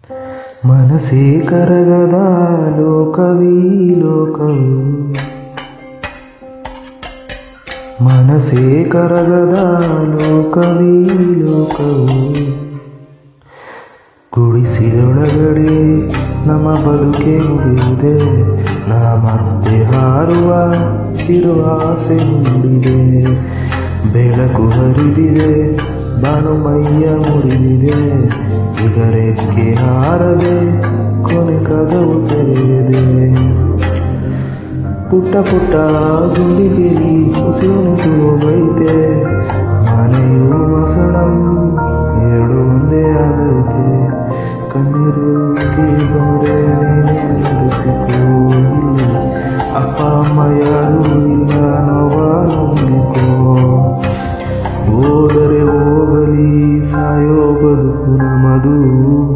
ಮನಸೇ ಕರಗದ ಲೋಕವೀ ಲೋಕವು ಮನಸೇ ಕರಗದ ಲೋಕವೀ ಲೋಕವು ಗುಡಿಸಿದೊಳಗಡೆ ನಮ್ಮ ಬದುಕೆ ಮುಗಿಯುವುದೇ ನಾ ಮತ್ತೆ ಹಾರುವ ಇರುವ ಆಸೆ ಮೂಡಿದೆ ಬೆಳಕು ಹರಿದಿದೆ ಬಾನು ಮೈಯ ಮುರಿದಿದೆ ಇಗರೆಕ್ಕೆ ಹಾರದೆ ಕೊನೆ ಕದವು ತೆರೆದಿದೆ ಪುಟ್ಟ ಪುಟ್ಟ ಗುಂಡಿಗೆಲಿ ಉಸಿರು ತುಳುವೈತೆ ಮನೆಯು ಮಸಣವು ಎರಡು ಒಂದೇ ಆಗೈತೆ